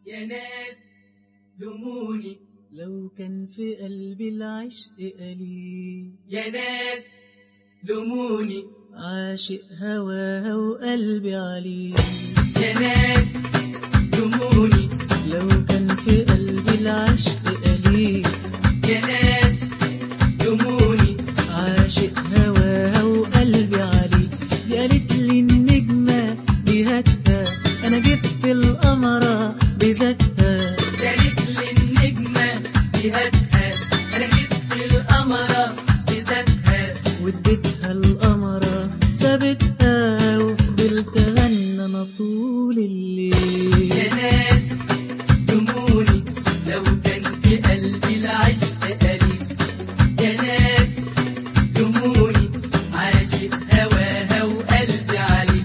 يا ناس لوموني لو كان في قلبي العشق قليل يا ناس لوموني عاشق هواها وقلبي عليه يا ناس لوموني لو كان في قلبي العشق قليل يا ناس لوموني عاشق هواها وقلبي عليه دي قالت لي النجمة دي هاتها أنا جبت القمرة بذاتها قالت لي النجمة بهاتها أنا جبت القمرة بذاتها واديتها القمرة سابتها وفضلت أغنى أنا طول الليل يا ناس لوموني لو كان في قلبي العشق قليل يا ناس لوموني عاشق هواها وقلبي عليه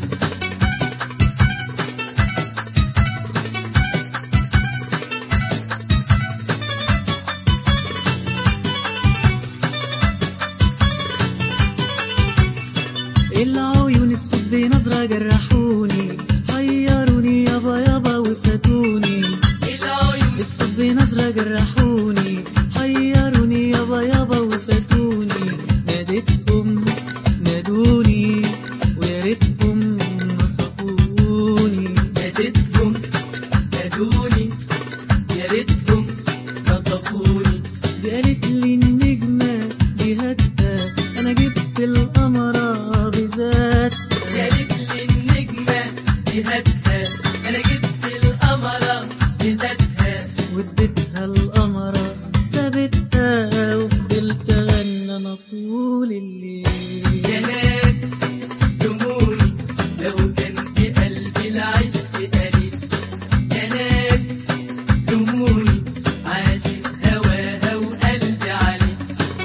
العيون السود نظرة جرحوني حيروني يابا يابا وفاتوني العيون السود نظرة جرحوني حيروني يابا يابا وفاتوني ناديتهم نادوني ويا ريتهم ما خافوني ناديتهم نادوني يا ريتهم نصفوني دي قالت لي النجمة دي هاتها أنا جبت القمرة بذاتها قالت لي النجمة بهاتها أنا جبت القمرة بذاتها واديتها القمرة سابتها وفضلت أغنى أنا طول الليل يا ناس لوموني لو كان في قلبي العشق قليل يا ناس لوموني عاشق هواها وقلبي عليه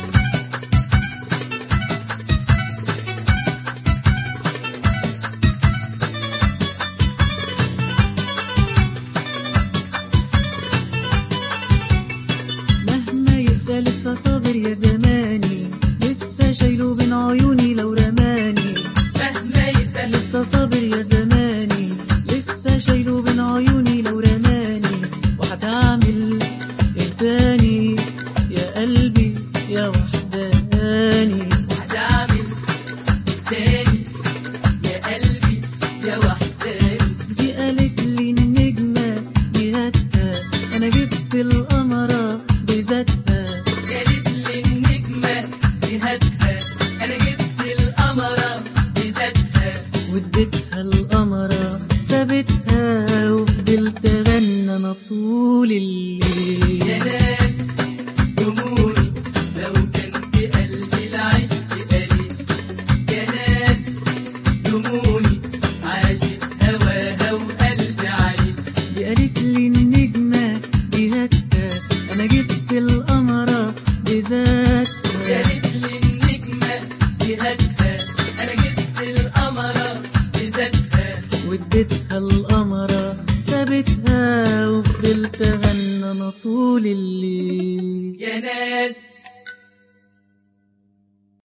مهما يقسى لسه صابر يا زماني لسه شايله بين عيوني لو رماني مهما يتقال لسه صابر يا زماني لسه شايله بين عيوني لو رماني وهتعمل ايه تاني يا قلبي يا وحداني هتعمل تاني يا قلبي يا وحداني دي قالت لي النجمة دي هاتها أنا جبت القمرة بذاتها قالت لي النجمة بهاتها أنا جبت القمرة بذاتها واديتها القمرة سابتها وفضلت أغنى أنا طول الليل يا ناس لوموني لو كان في قلبي العشق قليل يا ناس لوموني عاشق هواها وقلبي عليه دي قالت لي النجمة دي هاتها أنا جبت القمرة بذاتها قالت لي النجمة بهاتها أنا جبت القمرة بذاتها واديتها القمرة سابتها وفضلت أغنى أنا طول الليل يا ناس